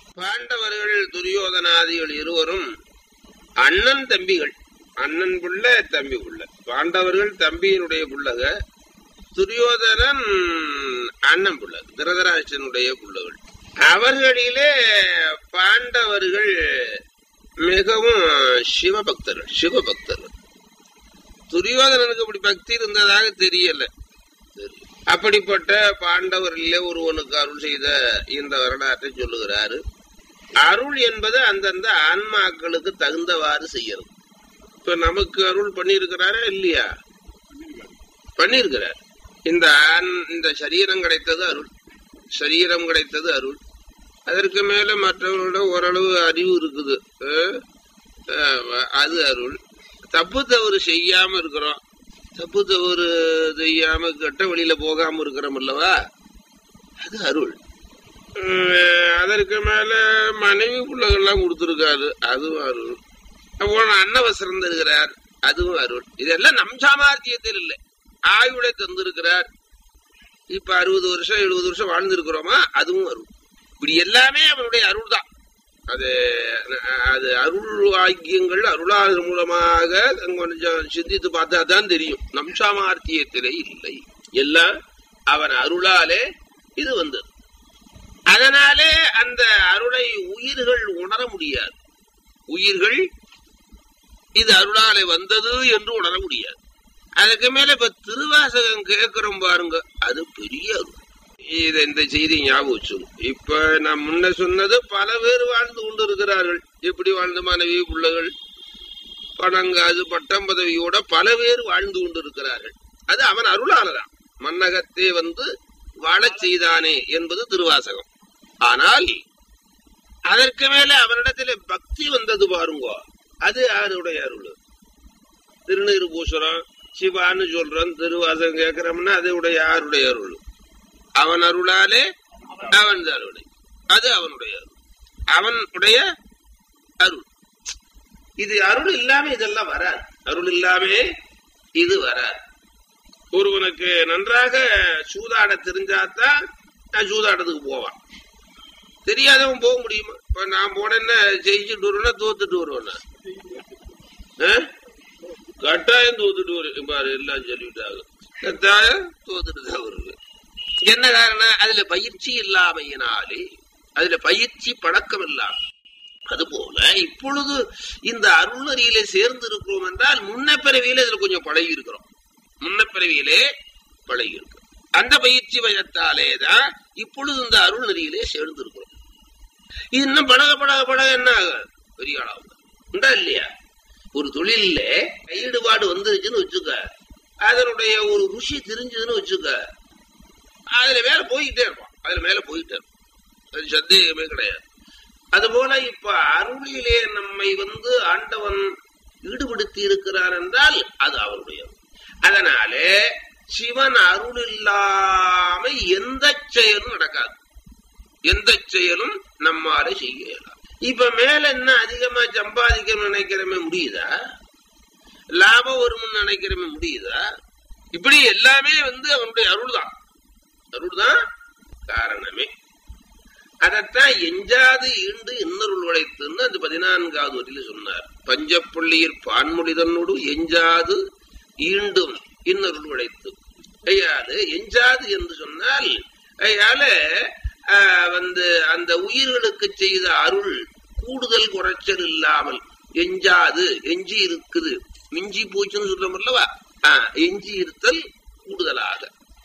பாண்டவர்கள் துரியோதனாதிகள் இருவரும் அண்ணன் தம்பிகள் அண்ணன் புள்ள தம்பி புள்ள பாண்டவர்கள் தம்பியினுடைய புள்ளக துரியோதனன் அண்ணன் புள்ள திருதராட்சனுடைய புள்ளகள் அவர்களிலே பாண்டவர்கள் மிகவும் சிவபக்தர்கள் சிவபக்தர்கள் துரியோதனனுக்கு அப்படி பக்தி இருந்ததாக தெரியல அப்படிப்பட்ட பாண்டவர்களிலே ஒருவனுக்கு அருள் செய்த இந்த வரலாற்றை சொல்லுகிறாரு அருள் என்பது அந்தந்த ஆன்மாக்களுக்கு தகுந்தவாறு செய்யறது இப்ப நமக்கு அருள் பண்ணியிருக்கிறாரா இல்லையா பண்ணியிருக்கிறார் இந்த ஆண் இந்த சரீரம் கிடைத்தது அருள் சரீரம் கிடைத்தது அருள் அதற்கு மேல மற்றவர்களோட ஓரளவு அறிவு இருக்குது அஹ், அஹ், அது அருள் தப்பு தவறு செய்யாம இருக்கிறோம் தப்பு தவறு செய்யாம கெட்ட வழியில போகாம இருக்கிறோம் அல்லவா அது அருள் உம், அதற்கு மேல மனைவி பிள்ளைகள்லாம் கொடுத்திருக்காரு அதுவும் அருள் அப்புறம் அன்னவசரம் தருகிறார் அதுவும் அருள் இதெல்லாம் நம் சாமர்த்தியத்தில் இல்லை ஆயுளை தந்திருக்கிறார் இப்ப அறுபது வருஷம் எழுபது வருஷம் வாழ்ந்திருக்கிறோமா அதுவும் அருள் இப்படி எல்லாமே அவனுடைய அருள் தான் அது அது அருள் வாக்கியங்கள் அருளாளர் மூலமாக கொஞ்சம் சிந்தித்து பார்த்தா தான் தெரியும் நம் சாமர்த்தியத்திலே இல்லை எல்லாம் அவன் அருளாலே இது வந்தது அதனாலே அந்த அருளை உயிர்கள் உணர முடியாது உயிர்கள் இது அருளாலே வந்தது என்று உணர முடியாது அதுக்கு மேல இப்ப திருவாசகம் கேட்கிறோம் பாருங்க அது பெரிய அருள் இது இந்த செய்தி ஞாபகம் வச்சுங்க. இப்ப நான் முன்ன சொன்னது பல பேர் வாழ்ந்து கொண்டு இருக்கிறார்கள் எப்படி வாழ்ந்த மனைவி பிள்ளைகள் பணங்காது பட்டம் பதவியோட பல பேர் வாழ்ந்து கொண்டு இருக்கிறார்கள் அது அவன் அருளாளதான் மன்னகத்தே வந்து வாழச் செய்தானே என்பது திருவாசகம் ஆனால் அதற்கு மேல அவனிடத்துல பக்தி வந்தது பாருங்க அது யாருடைய அருள் திருநீறு பூசுறோம் சிவான்னு சொல்றோம் திருவாசகம் கேட்கிறோம்னா அது உடைய யாருடைய அருள் அவன் அருளாலே அவன் அருளை அது அவனுடைய அருள் அவனுடைய அருள் இது அருள் இல்லாம இதெல்லாம் வராது அருள் இல்லாமே இது வராது ஒருவனுக்கு நன்றாக சூதாட தெரிஞ்சாதான் நான் சூதாட்டத்துக்கு போவான் தெரியாதவன் போக முடியுமா இப்ப நான் போனேன்னா ஜெயிச்சுட்டு வருவேன்னா தோத்துட்டு வருவேன்னா ஆ? கட்டாயம் தோத்துட்டு வரும் பாரு எல்லாம் சொல்லிவிட்டாங்க கட்டாயம் தோத்துட்டு தான் வருவேன் என்ன காரணம் அதுல பயிற்சி இல்லாமையினாலே அதுல பயிற்சி பழக்கம் இல்லாம அதுபோல இப்பொழுது இந்த அருள்நெறியிலே சேர்ந்து இருக்கிறோம் என்றால் முன்ன பிறவியிலே இதுல கொஞ்சம் பழகி இருக்கிறோம் முன்ன பிறவியிலே பழகி இருக்கிறோம் அந்த பயிற்சி பயத்தாலே தான் இப்பொழுது இந்த அருள்நெறியிலே சேர்ந்து இருக்கிறோம் இது இன்னும் பழக பழக பழக என்ன ஆகும்? பெரிய ஆளாகும் உண்டா இல்லையா ஒரு தொழில்ல ஈடுபாடு வந்துருச்சுன்னு வச்சுக்க அதனுடைய ஒரு ருசி தெரிஞ்சதுன்னு வச்சுக்க அதுல மேல போய்கிட்டே இருப்பான் அதுல மேல போயிட்டே இருப்பான் அது சந்தேகமே கிடையாது அதுபோல இப்ப அருளிலே நம்மை வந்து ஆண்டவன் ஈடுபடுத்தி இருக்கிறார் என்றால் அது அவருடைய அருள். அதனாலே சிவன் அருள் இல்லாம எந்த செயலும் நடக்காது எந்த செயலும் நம்மால செய்ய இயலாது இப்ப மேல என்ன அதிகமா சம்பாதிக்கணும்னு நினைக்கிறமே முடியுதா லாபம் வரும்னு நினைக்கிறமே முடியுதா இப்படி எல்லாமே வந்து அவனுடைய அருள் தான் அருள் தான் காரணமே அதத்தான் எஞ்சாது ஈண்டு இன்னருள் உழைத்துன்னு அந்த பதினான்காவது வரியில சொன்னார் பஞ்சப்பள்ளியில் பான்மொழிதனோடு எஞ்சாது ஈண்டும் இன்னருள் உழைத்து ஐயாது எஞ்சாது என்று சொன்னால் ஐயால ஆஹ், வந்து அந்த உயிர்களுக்கு செய்த அருள் கூடுதல் குறைச்சல் இல்லாமல் எஞ்சாது எஞ்சி இருக்குது மிஞ்சி போச்சுன்னு சொல்றோம் அல்லவா ஆஹ், எஞ்சி இருத்தல் கூடுதலாக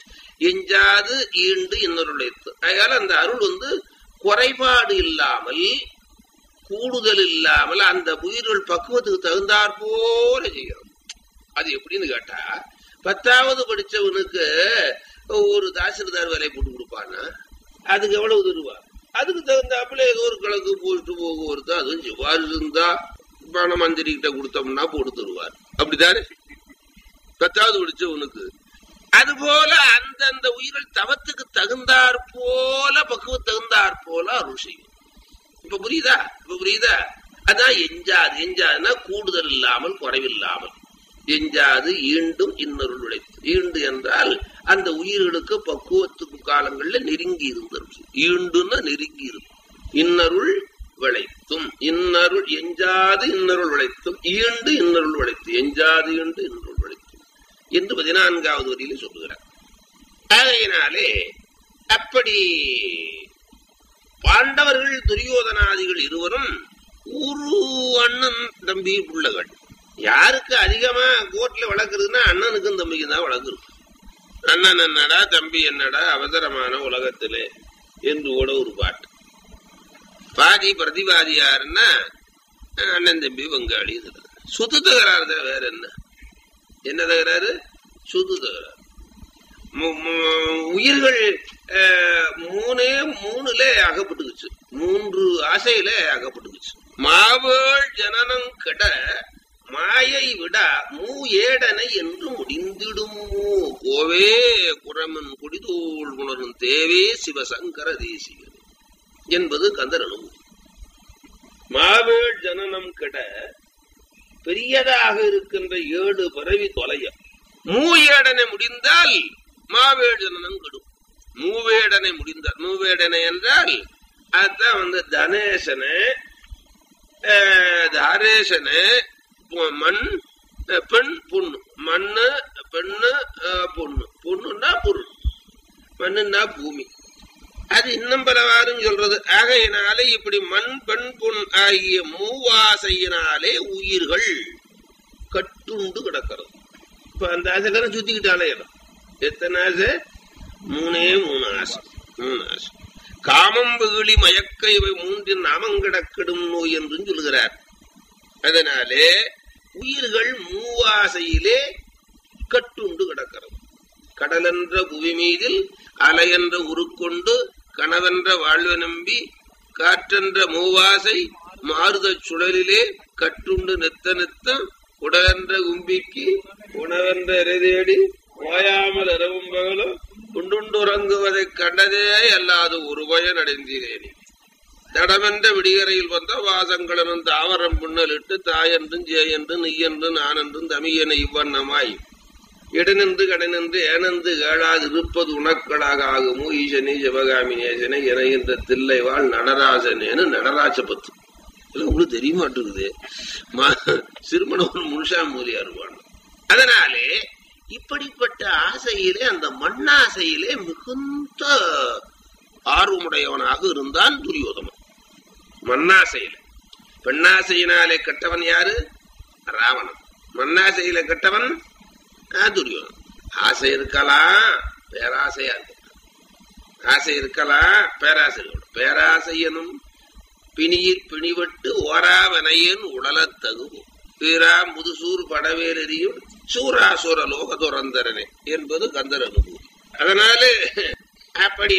எஞ்சாது ஈண்டு இன்னொருழைத்து அதனால அந்த அருள் வந்து குறைபாடு இல்லாமல் கூடுதல் இல்லாமல் அந்த உயிர்கள் பக்குவத்துக்கு தகுந்தாற் போல செய்யணும் அது எப்படின்னு கேட்டா பத்தாவது படிச்சவனுக்கு ஒரு தாசில்தார் வேலை போட்டு கொடுப்பானா அதுக்கு எவ்வளவு தருவா அதுக்கு தகுந்தாப்புல ஏதோ ஒரு கிழக்கு போட்டு போக்குவரத்து அதுவும் சிவாறு இருந்தா பணம் மந்திரி கிட்ட கொடுத்தோம்னா போட்டு தருவார் அப்படித்தானே பத்தாவது படிச்சவனுக்கு அதுபோல அந்தந்த உயிர்கள் தவத்துக்கு தகுந்தாற் போல பக்குவ தகுந்தாற் போல அருள் செய்யும் இப்ப புரியுதா இப்ப புரியுதா அதான் எஞ்சாது எஞ்சாதுன்னா கூடுதல் இல்லாமல் குறைவில்லாமல் எஞ்சாது ஈண்டும் இன்னொரு உழைத்து ஈண்டு என்றால் அந்த உயிர்களுக்கு பக்குவத்துக்கு காலங்கள்ல நெருங்கி இருந்தரும் ஈண்டுன்னா நெருங்கி இருக்கும் இன்னருள் விளைத்தும் இன்னருள் எஞ்சாது இன்னருள் விளைத்தும் ஈண்டு இன்னருள் விளைத்து எஞ்சாது ஈண்டு இன்னருள் விளைத்தும் என்று பதினான்காவது வரியிலே சொல்லுகிறார் ஆகையினாலே அப்படி பாண்டவர்கள் துரியோதனாதிகள் இருவரும் ஒரு அண்ணன் தம்பி பிள்ளைகள் யாருக்கு அதிகமா கோர்ட்ல வளர்க்குறதுன்னா அண்ணனுக்கும் தம்பிக்கும் தான் வளர்க்குறது அண்ணன் என்னடா தம்பி என்னடா அவசரமான உலகத்திலே என்று கூட ஒரு பாட்டு பாதி பிரதிவாதி யாருன்னா அண்ணன் தம்பி பங்காளி சுத்து தகராறு தான் வேற என்ன என்ன தகராறு சுத்து தகராறு மு- மு- உயிர்கள் அஹ், மூணே மூணுல அகப்பட்டுக்குச்சு மூன்று ஆசையில அகப்பட்டுக்குச்சு மாவேள் ஜனனம் கெட மாயை விட மூ ஏடனை என்று முடிந்திடுமோ கோவே குரமன் குடிதோள் உணரும் தேவே சிவசங்கர தேசிகர் என்பது கந்தர் அனுபவம் மாவேள் ஜனனம் கெட பெரியதாக இருக்கின்ற ஏழு பிறவி தொலைய மூவேடனை முடிந்தால் மாவேடு ஜனனம் கெடும் மூவேடனை முடிந்தால் மூவேடனை என்றால் அதான் வந்து தனேசனை அஹ், தாரேசனை பொ- மண் அஹ், பெண் பொண்ணு மண்ணு பெண்ணு அஹ், பொண்ணு பொண்ணுன்னா பொருள் மண்ணுன்னா பூமி அது இன்னும் பலவாறும் சொல்றது ஆகையினாலே இப்படி மண் பெண் பொன் ஆகிய மூவாசையினாலே உயிர்கள் கட்டுண்டு கிடக்கிறது இப்ப அந்த ஆசைக்காரன் சுத்திக்கிட்டு அலையிடும் எத்தனை ஆசை மூணே மூணு ஆசை மூணு ஆசை காமம் வெகுளி மயக்க இவை மூன்றின் நாமங்கிடக்கிடும் நோய் என்று சொல்கிறார் அதனாலே உயிர்கள் மூவாசையிலே கட்டுண்டு கிடக்கிறது கடலென்ற புவி மீதில் அலையென்ற உருக்கொண்டு கனவென்ற வாழ்வை நம்பி காற்றென்ற மூவாசை மாறுதச் சுழலிலே கட்டுண்டு நித்த நித்தம் உடலென்ற கும்பிக்கு உணவென்ற இறைதேடி ஓயாமல் இரவும் பகலும் உண்டுண்டுறங்குவதைக் கண்டதே அல்லாது ஒரு பயன் அடைந்தீரேனே தடமென்ற விடிகரையில் வந்த வாசங்களனும் தாவரம் புண்ணலிட்டு தாயென்றும் ஜேயென்றும் நெய்யென்றும் நானென்றும் தமியனை இவ்வண்ணமாய் இடனின்று கடனின்று ஏனந்து கேளாது இருப்பது உனக்களாக ஆகுமோ ஈசனே சிவகாமி நேசனை என்ற தில்லை வாழ் நடராசனேன்னு நடராஜ பத்து இல்ல உங்களுக்கு தெரிய மாட்டேங்குது ம- சிறுமணவன் முழுசா மூலியா இருப்பான் அதனாலே இப்படிப்பட்ட ஆசையிலே அந்த மண்ணாசையிலே மிகுந்த ஆர்வமுடையவனாக இருந்தான் துரியோதனன் மண்ணாசையில பெண்ணாசையினாலே கெட்டவன் யாரு ராவணன் மண்ணாசையில கெட்டவன் ஆ, துரியோதனன் ஆசை இருக்கலாம் பேராசையா இருக்கும் ஆசை இருக்கலாம் பேராசை இருக்கணும். பேராசை எனும் பிணியிற் பிணிவட்டு ஓராவனையன் உடலத் தகுவோம் வீரா முதுசூர் படவேலெறியும் சூராசுர லோக துறந்தரனே என்பது கந்தர் அனுபூதி அதனால அப்படி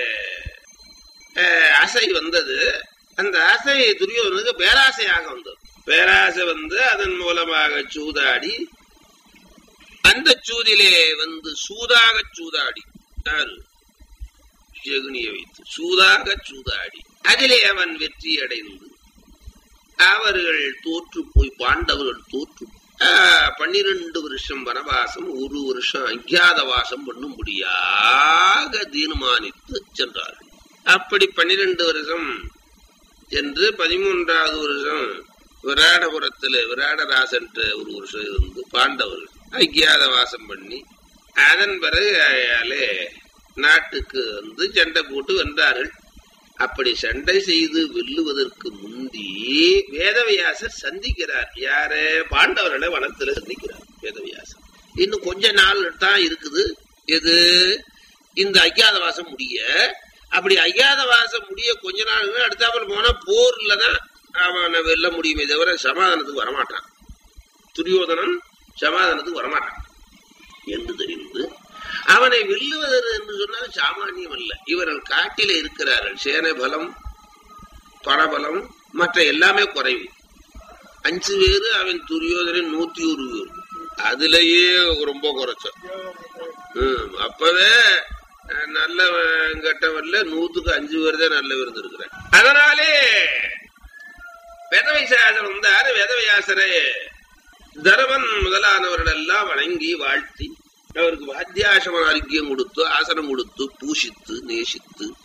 அஹ், ஆசை வந்தது அந்த ஆசை துரியோதனுக்கு பேராசையாக வந்தது பேராசை வந்து அதன் மூலமாக சூதாடி அந்த சூதிலே வந்து சூதாக சூதாடி யாரு ஜெகுனியை வைத்து சூதாக சூதாடி அதிலே அவன் வெற்றி அடைந்து அவர்கள் தோற்று போய் பாண்டவர்கள் தோற்று ஆஹ், பன்னிரண்டு வருஷம் வனவாசம் ஒரு வருஷம் அஞ்ஞாதவாசம் பண்ணும்படியாக தீர்மானித்து சென்றார்கள் அப்படி பன்னிரண்டு வருஷம் என்று பதிமூன்றாவது வருஷம் விராடபுரத்துல விராடராசன் ஒரு வருஷம் இருந்து பாண்டவர்கள் அஜ்ஞாத வாசம் பண்ணி அதன் பிறகு அயாலே நாட்டுக்கு வந்து சண்டை போட்டு வென்றார்கள் அப்படி சண்டை செய்து வெல்லுவதற்கு முந்தி வேதவியாசர் சந்திக்கிறார் யாரு பாண்டவர்களை வனத்துல சந்திக்கிறார் வேதவியாசர் இன்னும் கொஞ்ச நாள் தான் இருக்குது இது இந்த அஜ்ஞாதவாசம் முடிய அப்படி அஜ்ஞாதவாசம் முடிய கொஞ்ச நாள் அடுத்தாப்புல போனா போர்ல தான் அவனை வெல்ல முடியுமே தவிர சமாதானத்துக்கு வரமாட்டான் துரியோதனன் சமாதானத்துக்கு வரமாட்டான் என்று தெரிந்து அவனை வெல்லுவது என்று சொன்னால் சாமானியம் அல்ல இவர்கள் காட்டிலே இருக்கிறார்கள் சேனை பலம் பணபலம் மற்ற எல்லாமே குறைவு அஞ்சு பேரு அவன் துரியோதனன் நூத்தி ஒரு பேர் அதுலயே ரொம்ப குறைச்ச ஹம், அப்பவே அஹ், நல்லவன் கெட்டவன்ல நூத்துக்கு அஞ்சு பேர் தான் நல்ல இருந்திருக்கிறேன் அதனாலே வேதவியாசர் வந்தாரு வேதவியாசரே தரவன் முதலானவர்கள் எல்லாம் வணங்கி வாழ்த்தி அவருக்கு வாத்தியாசம ஆரோக்கியம் கொடுத்து ஆசனம் கொடுத்து பூஷித்து நேசித்து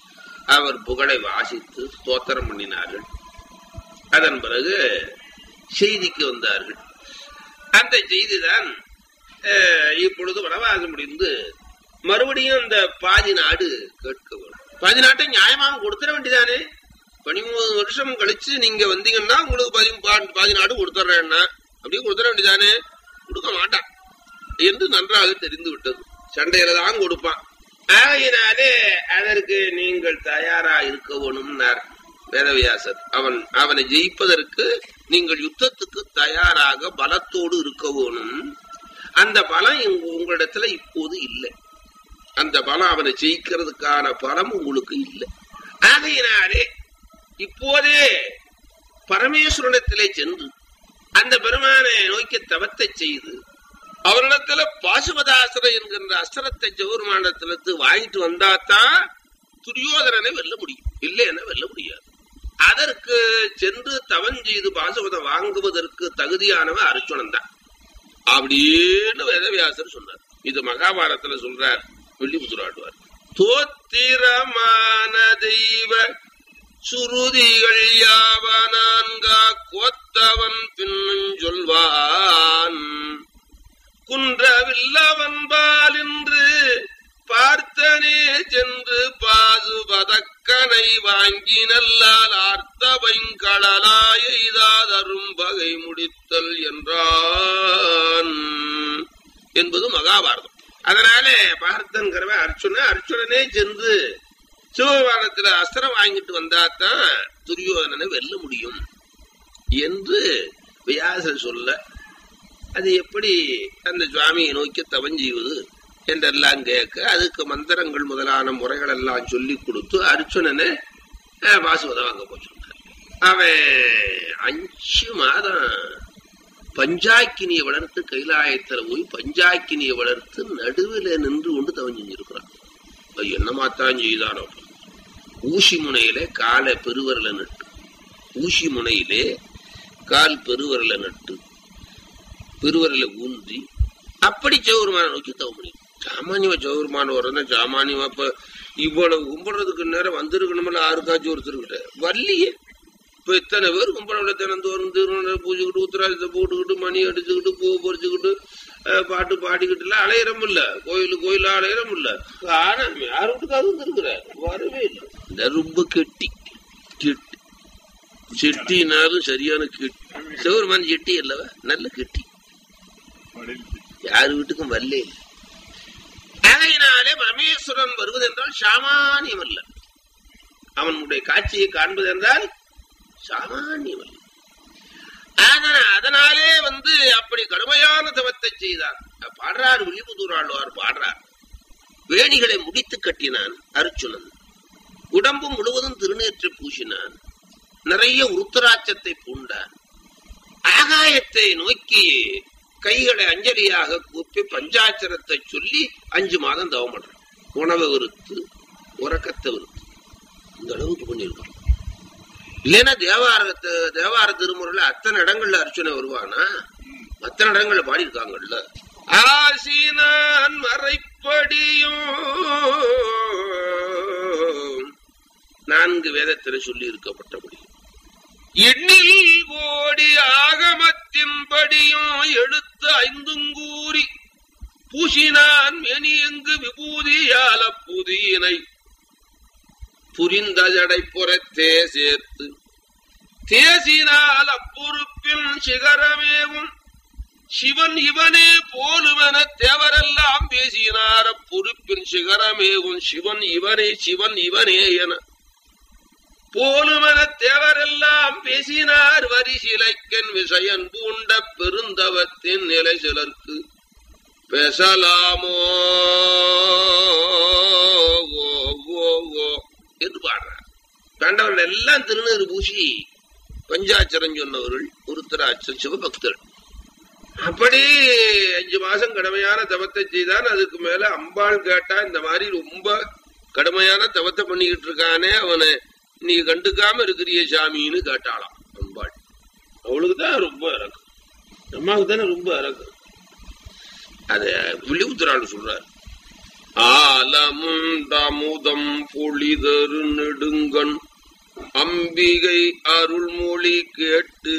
அவர் புகழை வாசித்து ஸ்தோத்திரம் பண்ணினார்கள் அதன் பிறகு செய்திக்கு வந்தார்கள் அந்த செய்திதான் அஹ், இப்பொழுது வனவாசம் முடிந்து மறுபடியும் அந்த பாதி நாடு கேட்க வேணும் பாதி நாட்டை நியாயமாக கொடுத்துட வேண்டியதானே பதிமூணு வருஷம் கழிச்சு நீங்க வந்தீங்கன்னா உங்களுக்கு பாதி பா- பாதி நாடு கொடுத்துட்றேன்னா அப்படியே கொடுத்துட வேண்டியதானே கொடுக்க மாட்டான் என்று நன்றாக தெரிந்து விட்டது சண்டையில தான் கொடுப்பான் ஆகையினாலே அதற்கு நீங்கள் தயாரா இருக்க வேணும்னார் வேதவியாசர் அவன் அவனை ஜெயிப்பதற்கு நீங்கள் யுத்தத்துக்கு தயாராக பலத்தோடு இருக்க வேணும் அந்த பலம் இங்க உங்களிடத்துல இப்போது இல்லை அந்த பலம் அவனை ஜெயிக்கிறதுக்கான பலம் உங்களுக்கு இல்லை ஆகையினாலே இப்போதே பரமேஸ்வரனிடத்திலே சென்று அந்த பெருமானை நோக்கி தவத்தை செய்து அவரிடத்துல பாசுபதாசிரம் என்கின்ற அஸ்திரத்தை ஜெகருமானத்திலிருந்து வாங்கிட்டு வந்தாதான் துரியோதனனை வெல்ல முடியும் இல்லைன்னா வெல்ல முடியாது அதற்கு சென்று தவம் செய்து பாசுபதம் வாங்குவதற்கு தகுதியானவன் அர்ச்சுனன் தான் அப்படின்னு வேதவியாசர் சொன்னார் இது மகாபாரதத்துல சொல்றார் வெள்ளிபுத்துராடுவார் தோத்திரமான தெய்வ சுருதிகள் யாவனான்கா கோத்தவன் பின்னும் சொல்வான் குன்றவில்லவன்பால் என்று பார்த்தனே சென்று பாசுபதக்கனை வாங்கி நல்லால் ஆர்த்த வைங்கடலாயெய்தாதரும் பகை முடித்தல் என்றான் என்பது மகாபாரதம் அதனாலே பார்த்தன்கிறவன் அர்ச்சுன அர்ச்சுனனே சென்று சிவபெருமானத்துல அஸ்திரம் வாங்கிட்டு வந்தாதான் துரியோதனனை வெல்ல முடியும் என்று வியாசர் சொல்ல அது எப்படி அந்த சுவாமியை நோக்கி தவம் செய்வது என்றெல்லாம் கேட்க அதுக்கு மந்திரங்கள் முதலான முறைகள் எல்லாம் சொல்லி கொடுத்து அர்ச்சுனனை அஹ், வாசுவதம் வாங்க போய் சொன்னார் அவன் அஞ்சு மாதம் பஞ்சாக்கினியை வளர்த்து கைலாயத்துல போய் பஞ்சாக்கினியை வளர்த்து நடுவில் நின்று கொண்டு தவம் செஞ்சிருக்கிறான் அது என்னமாத்தான் செய்தானோ ஊசி முனையிலே காலை பெருவரல நட்டு ஊசி முனையிலே கால் பெருவரல நட்டு பெருவரல ஊன்றி அப்படி சௌருமான நோக்கி தவம் பண்ணி சாமானியமா சௌருமான வரனா சாமானியமா இப்ப இவ்வளவு கும்பிடுறதுக்கு நேரம் வந்திருக்கணும்ல ஆறுக்காச்சும் ஒருத்தருக்கிட்ட வரலையே இப்ப இத்தனை பேர் கும்பிடல தினந்தோறும் திருவண்ண பூஜைக்கிட்டு உத்தராஜத்தை போட்டுக்கிட்டு மணி அடிச்சுக்கிட்டு பூ பறிச்சுக்கிட்டு அஹ், பாட்டு பாடிக்கிட்டு எல்லாம் அலையிறம் இல்ல கோயிலு கோயில அலையிறம் இல்ல ஆனா யார் வீட்டுக்காவது வந்திருக்கிற வரவே இல்லை இந்த ரொம்ப கெட்டி கெட்டி செட்டினாலும் சரியான கெட்டி சிவருமான் செட்டி அல்லவா நல்ல கெட்டி யார் வீட்டுக்கும் வரலே இல்லை ஆகையினாலே பரமேஸ்வரன் வருவதென்றால் சாமானியம் அல்ல அவனுடைய காட்சியை காண்பது என்றால் சாமானியம் அல்ல அதனா- அதனாலே வந்து அப்படி கடுமையான தவத்தை செய்தான் பாடுறார் விழிபுதூர் ஆழ்வார் பாடுறார் வேணிகளை முடித்து கட்டினான் அர்ச்சுனன் உடம்பு முழுவதும் திருநேற்று பூசினான் நிறைய உருத்தராட்சத்தை பூண்டான் ஆகாயத்தை நோக்கி கைகளை அஞ்சலியாக கூப்பி பஞ்சாட்சரத்தை சொல்லி அஞ்சு மாதம் தவம் பண்றான் உணவை வெறுத்து உறக்கத்தை வெறுத்து இந்த அளவுக்கு பண்ணியிருக்கான் இல்லைன்னா தேவாரத்தை தேவார திருமுறையில அத்தனை இடங்கள்ல அர்ச்சனை வருவானா அத்தனை இடங்கள்ல பாடியிருக்காங்கல்ல ஆசினான் மறைப்படியும் நான்கு வேதத்தில சொல்லி இருக்கப்பட்டபடி எண்ணில் கோடி ஆகமத்தின்படியும் எடுத்து ஐந்துங்கூறி பூசினான் மெனியங்கு விபூதியால புதியினை புரிந்த ஜடை புறத்தே சேர்த்து தேசினால் அப்பொறுப்பில் சிகரமேவும் சிவன் இவனே போலுமென தேவரெல்லாம் பேசினார் அப்பொறுப்பின் சிகரமேவும் சிவன் இவனே சிவன் இவனே என போலுமென தேவரெல்லாம் பேசினார் வரிசிலைக்கன் விஷயன் பூண்ட பெருந்தவத்தின் நிலை சிலர்க்கு பேசலாமோ ஓ, ஓ, ஓ என்று பாடுறார் பாண்டவர்கள் எல்லாம் திருநீறு பூசி பஞ்சாச்சரம் சொன்னவர்கள் உருத்தராட்சர் சிவபக்தர்கள் அப்படி அஞ்சு மாசம் கடுமையான தவத்தை செய்தான் அதுக்கு மேல அம்பாள் கேட்டா இந்த மாதிரி ரொம்ப கடுமையான தவத்தை பண்ணிக்கிட்டு இருக்கானே அவனை நீ கண்டுக்காம இருக்கிறிய சாமின்னு கேட்டாளாம் அம்பாள் அவளுக்கு தான் ரொம்ப இறக்கம் அம்மாவுக்கு தானே ரொம்ப இறக்கம் அத விழிவுத்துறாள் சொல்றார் ஆலமுண்டமுதம் பொழிதரு நெடுங்கண் அம்பிகை அருள்மொழி கேட்டு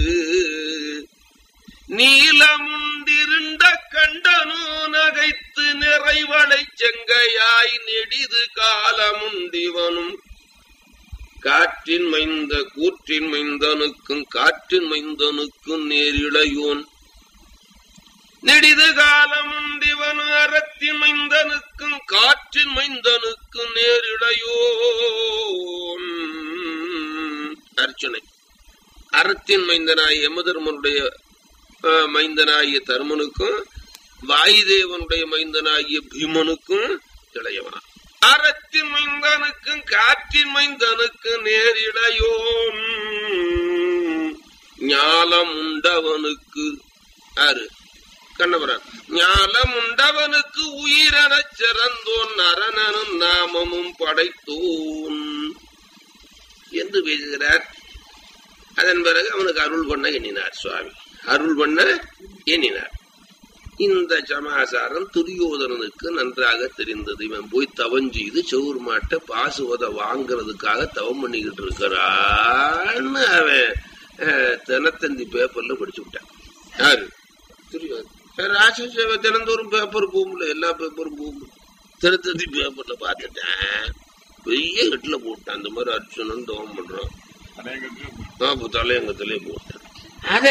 நீலமுண்டிருண்ட கண்டனோ நகைத்து நிறைவளை செங்கையாய் நெடிது காலமுண்டிவனும் காற்றின் மைந்த கூற்றின் மைந்தனுக்கும் காற்றின் மைந்தனுக்கும் நேரிழையோன் நெடிது காலமுண்டிவன் அறத்தின் மைந்தனுக்கும் காற்றின் மைந்தனுக்கும் நேரிழையோன் அர்ச்சனை அறத்தின் மைந்தனாய் யமதர்மனுடைய அஹ், மைந்தனாகிய தருமனுக்கும் வாயுதேவனுடைய மைந்தனாகிய பீமனுக்கும் இளையவனா அறத்தின் மைந்தனுக்கும் காற்றின் மைந்தனுக்கும் நேரிடையோம் ஞாலம் உண்டவனுக்கு ஆறு கண்ணபுரான் ஞாலம் உண்டவனுக்கு உயிரெனச் சிறந்தோன் அரணனும் நாமமும் படைத்தோன் என்று பேசுகிறார் அதன் பிறகு அவனுக்கு அருள் பண்ண எண்ணினார் சுவாமி அருள் பண்ண எண்ணினார் இந்த சமாசாரம் துரியோதனனுக்கு நன்றாக தெரிந்தது இவன் போய் தவம் செய்து செவுர் மாட்டை பாசுவதை வாங்குறதுக்காக தவம் பண்ணிக்கிட்டு இருக்கிறான்னு அவன் அஹ், தினத்தந்தி பேப்பர்ல படிச்சு விட்டான் யாரு துரியோதனன் ராட்சச தினந்தோறும் பேப்பர் போகும்ல எல்லா பேப்பரும் போகும் தினத்தந்தி பேப்பர்ல பார்த்துட்டேன் பெரிய கட்டில போட்டான் அந்த மாதிரி அர்ச்சனன் தவம் பண்றான் ஆப்பு தலையங்கத்திலே போட்டான் அத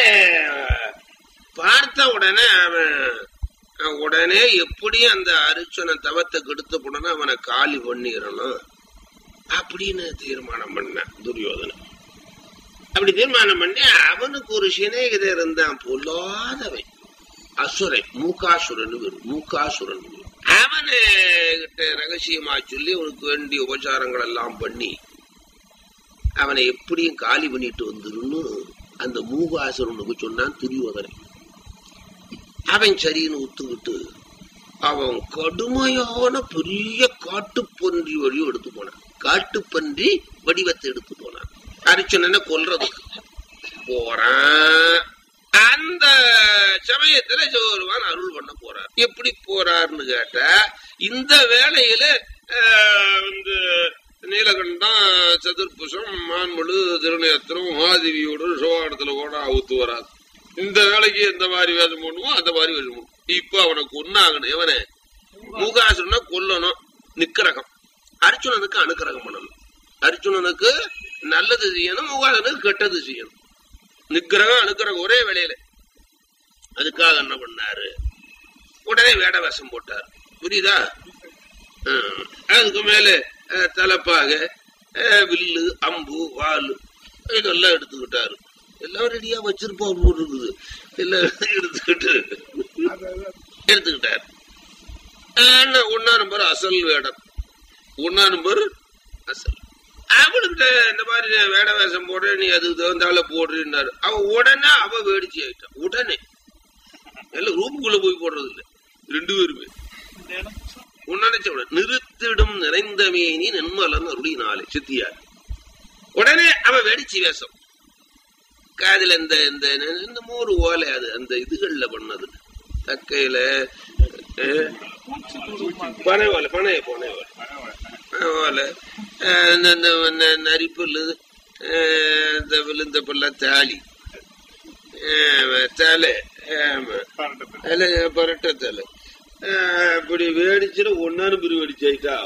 பார்த்த உடனே அவன் அவன் உடனே எப்படி அந்த அரிச்சனை தவத்தை கெடுத்த உடனே அவனை காலி பண்ணிடணும் அப்படின்னு தீர்மானம் பண்ணான் துரியோதனன் அப்படி தீர்மானம் பண்ணி அவனுக்கு ஒரு சிநேகிதர் இருந்தான் பொல்லாதவன் அசுரன் மூகாசுரன் பேரு, மூகாசுரன் பேரு. அவனு கிட்ட ரகசியமா சொல்லி அவனுக்கு வேண்டிய உபச்சாரங்கள் எல்லாம் பண்ணி அவனை எப்படியும் காலி பண்ணிட்டு வந்துருன்னு அந்த மூகாசுரனுக்கு சொன்னான் துரியோதனன் அவன் சரின்னு ஒத்துக்கிட்டு அவன் கடுமையான பெரிய காட்டுப்பன்றி வழியும் எடுத்து போனான் காட்டுப்பன்றி வடிவத்தை எடுத்து போனான் அரிச்சனனை கொல்றதுக்கு போறான் அந்த சமயத்துல சிவபெருமான் அருள் பண்ண போறார் எப்படி போறாருன்னு கேட்டா இந்த வேளையில ஆஹ், இந்த நீலகண்டம் சதுர்புஷம் மான்மழு திருநேத்திரம் மாதேவியோட சோகாடத்துல கூட அவுத்து வராது இந்த வேலைக்கு எந்த மாதிரி வேஷம் பண்ணுவோம் அந்த மாதிரி வேஷம் பண்ணுவோம் இப்ப அவனை கொன்னாகணும் எவனை மூகாசுரனை கொல்லணும் நிக்கரகம் அர்ஜுனனுக்கு அனுக்கிரகம் பண்ணணும் அர்ஜுனனுக்கு நல்லது செய்யணும் மூகாசனுக்கு கெட்டது செய்யணும் நிக்கிரகம் அனுக்கிரகம் ஒரே வேலையில அதுக்காக என்ன பண்ணாரு உடனே வேட வேஷம் போட்டார் புரியுதா ஹம். அதுக்கு மேல அஹ், தலப்பாக அஹ், வில்லு அம்பு வாள் இதெல்லாம் எடுத்துக்கிட்டாரு எல்லாம் ரெடியா வச்சிருப்போம் போட்டு இருக்குது எல்லாம் எடுத்துக்கிட்டு எடுத்துக்கிட்டாரு ஆனா, ஒண்ணா நம்பர் அசல் வேடம் ஒண்ணா நம்பர் அசல் அவளுக்கிட்ட இந்த மாதிரி வேட வேஷம் போடுற நீ அதுக்கு தகுந்தால போடுறீன்னாரு அவ உடனே அவ வேடிச்சு ஆயிட்டான் உடனே எல்லாம் ரூமுக்குள்ள போய் போடுறது இல்ல ரெண்டு பேருமே உன்னனைச்ச உடனே நிறுத்திடும் நிறைந்தமேனி நென்மலன் அருளினாலே சித்தியார் உடனே அவ வெடிச்சு வேஷம் காதுல இந்த இந்த இந்த மூறு ஓலை அது அந்த இதுகள்ல பண்ணது தக்கையில அஹ், பனை ஓலை பனை பனை ஓலை ஓலை அஹ், இந்த இந்த ந- நரிப்புல்லு அஹ், இந்த விழுந்த புல்ல தாலி ஆமா, தலை ஆமா தலை பரட்ட தலை ஆஹ், இப்படி வேடிச்சுட்டு ஒன்னானு பிரி வெடிச்சாயிட்டா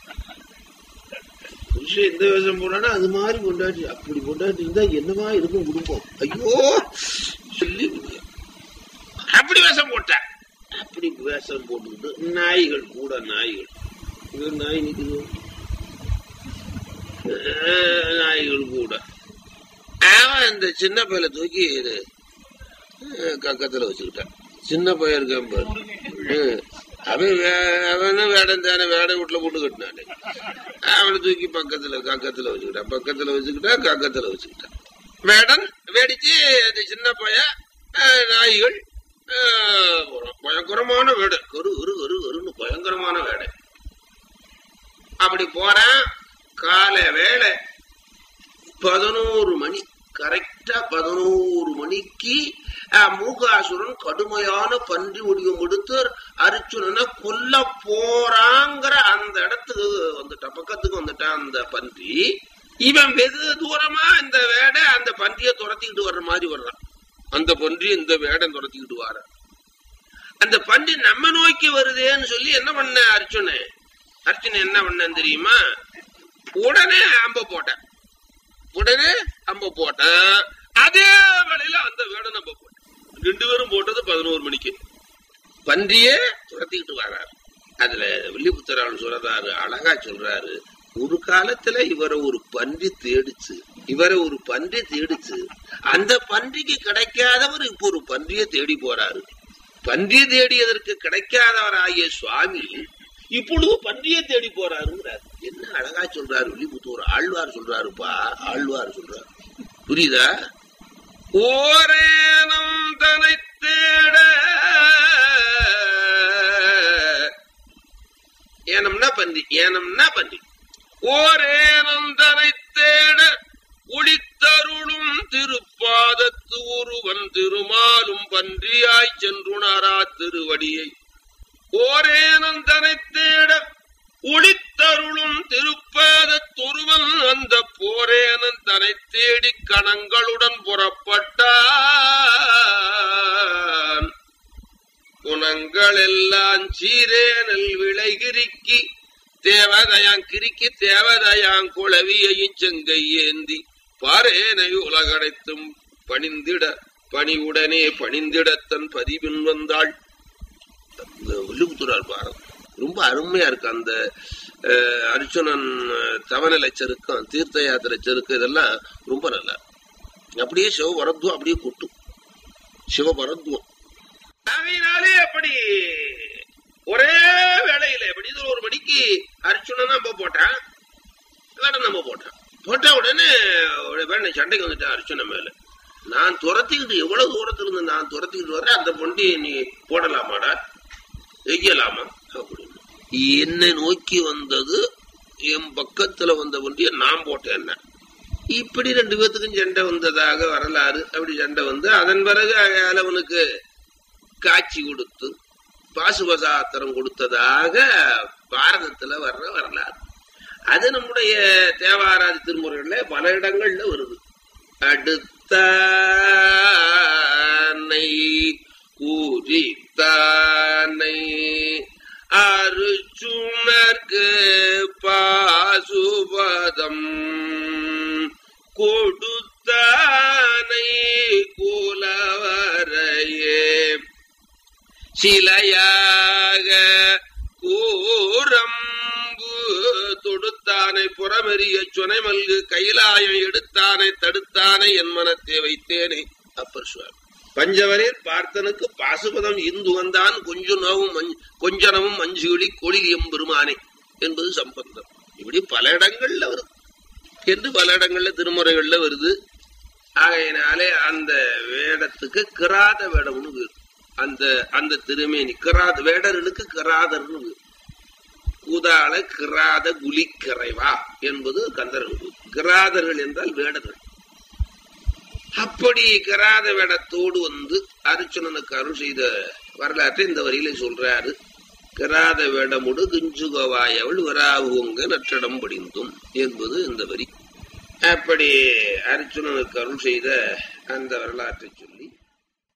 புருஷன் எந்த வேஷம் போனானா அது மாதிரி கொண்டாடி அப்படி கொண்டாடி இருந்தா என்னவா இருக்கும் குடும்பம் ஐயோ சொல்லி முடியாது. அப்படி வேஷம் போட்டா அப்படி வேஷம் போட்டுக்கிட்டு நாய்கள் கூட நாய்கள் இங்க நாய் நிக்குது ஆஹ், நாய்கள் கூட அவன் இந்த சின்ன பையல தூக்கி இது, அஹ், கக்கத்துல வச்சுக்கிட்டான் சின்ன பையன் இருக்கான் பாரு ஹம். அவன் வே- அவனும் வேடம் தானே வேட வீட்டுல போட்டு கட்டினானே அவனை தூக்கி பக்கத்துல கக்கத்துல வச்சுக்கிட்டான் பக்கத்துல வச்சுக்கிட்டா கக்கத்துல வச்சுக்கிட்டான் வேடன் வேடிச்சு அந்த சின்ன பையன் அஹ், நாய்கள் அஹ், போறான். பயங்கரமான வேடை கரு கரு கரு கருன்னு பயங்கரமான வேடை அப்படி போறான் காலை வேலை பதினோரு மணி கரெக்டா பதினோரு மணிக்கு அஹ், மூகாசுரன் கடுமையான பன்றி முடிவும் எடுத்து அர்ஜுனனை கொல்ல போறாங்கிற அந்த இடத்துக்கு வந்துட்டான் பக்கத்துக்கு வந்துட்டான் அந்த பன்றி இவன் வெகு தூரமா இந்த வேடை அந்த பன்றியை துரத்திக்கிட்டு வர்ற மாதிரி வர்றான் அந்த பன்றி இந்த வேடம் துரத்திக்கிட்டு வர அந்த பன்றி நம்ம நோக்கி வருதேன்னு சொல்லி என்ன பண்ண அர்ஜுனன் அர்ஜுனன் என்ன பண்ண தெரியுமா உடனே அம்ப போட்டேன் உடனே அம்ப போட்டேன் அதே வேளையில அந்த வேடம் நம்ம போட்டேன் ரெண்டு பேரும் போட்டது பதினோரு மணிக்கு பன்றியே துரத்திக்கிட்டு வர்றாரு அதுல வில்லிபுத்தரால் சொல்றாரு அழகா சொல்றாரு ஒரு காலத்துல இவரை ஒரு பன்றி தேடிச்சு இவரை ஒரு பன்றி தேடிச்சு அந்த பன்றிக்கு கிடைக்காதவர் இப்ப ஒரு பன்றியை தேடி போறாரு பன்றி தேடியதற்கு கிடைக்காதவராகிய சுவாமி இப்பொழுது பன்றியை தேடி போறாருங்கிறார் என்ன அழகா சொல்றாரு வில்லிபுத்தூர் ஆழ்வார் சொல்றாருப்பா ஆழ்வார் சொல்றாரு புரியுதா ஓரேனம் தனை தேட ஏனம்னா பன்றி ஏனம்னா பன்றி ஓரேனம் தனை தேட ஒளித்தருளும் திருப்பாதத்து ஒருவன் திருமாலும் பன்றியாய் சென்றுணரா திருவடியை ஓரேனம் தனை தேட ஒளித்தருளும் திருப்பாதத்தொருவன் அந்த போரேனன் தனை தேடி கணங்களுடன் புறப்பட்டான் குணங்கள் எல்லாம் சீரேனல் விளைகிரிக்கி தேவதையாங் கிரிக்கி தேவதையாங் குளவியையும் செங்கை ஏந்தி பாரேனை உலகடைத்தும் பணிந்திட பணிவுடனே பணிந்திடத்தன் பதிவின் வந்தாள் வில்லுபுத்தூரார் பாரதம் ரொம்ப அருமையா இருக்கு அந்த அஹ், அர்ஜுனன் அஹ், தவநிலை செருக்கம் தீர்த்த யாத்திரை செருக்கு இதெல்லாம் ரொம்ப நல்லா இருக்கு. அப்படியே சிவபரத்துவம் அப்படியே கொட்டும் சிவபரத்துவம் ஆகையினாலே அப்படி ஒரே வேளையில எப்படி இது ஒரு மணிக்கு அர்ஜுனன் நம்ம போட்டான் வேடம் நம்ம போட்டான் போட்ட உடனே ஒரு வேணை சண்டைக்கு வந்துட்டான் அர்ஜுனன் மேல நான் துரத்திக்கிட்டு எவ்வளவு தூரத்துல இருந்து நான் துரத்திக்கிட்டு வரேன் அந்த பொண்டி நீ போடலாமாடா எய்யலாமா அப்படின்னு என்னை நோக்கி வந்தது என் பக்கத்துல வந்த வண்டிய நான் போட்டேன் இப்படி ரெண்டு பேத்துக்கும் சண்டை வந்ததாக வரலாறு அப்படி சண்டை வந்து அதன் பிறகு அவனுக்கு காட்சி கொடுத்து பாசுபசாத்திரம் கொடுத்ததாக பாரதத்துல வர்ற வரலாறு அது நம்முடைய தேவாராதி திருமுறைகள்ல பல இடங்கள்ல வருது அடுத்தானை கூறித்தானை அருச்சுனர்க்கு பாசுபதம் கொடுத்தானை குலவரையே சிலையாக கூரம்பு தொடுத்தானை புறமெறிய சுனை மல்கு கைலாயம் எடுத்தானை தடுத்தானை என் மனத்தை வைத்தேனே அப்பர் சுவாமி பஞ்சவரில் பார்த்தனுக்கு பாசுபதம் இந்து வந்தான் கொஞ்ச நோவும் மஞ்- கொஞ்சனமும் மஞ்சுகளி கொழில் எம்பெருமானே என்பது சம்பந்தம் இப்படி பல இடங்கள்ல வருது என்று பல இடங்கள்ல திருமுறைகள்ல வருது ஆகையினாலே அந்த வேடத்துக்கு கிராத வேடம்னு பேரு அந்த அந்த திருமேனி கிராத வேடர்களுக்கு கிராதர்னு பேரு கூதாள கிராத குலிக்கரைவா என்பது கந்தரன் கூறு. கிராதர்கள் என்றால் வேடர்கள் அப்படி கிராத வேடத்தோடு வந்து அர்ச்சுனனுக்கு அருள் செய்த வரலாற்றை இந்த வரியில சொல்றாரு கிராத வேடமுடு கிஞ்சுகவாயவள் வராவுங்க நற்றிடம் படிந்தும் என்பது இந்த வரி அப்படி அர்ச்சுனனுக்கு அருள் செய்த அந்த வரலாற்றை சொல்லி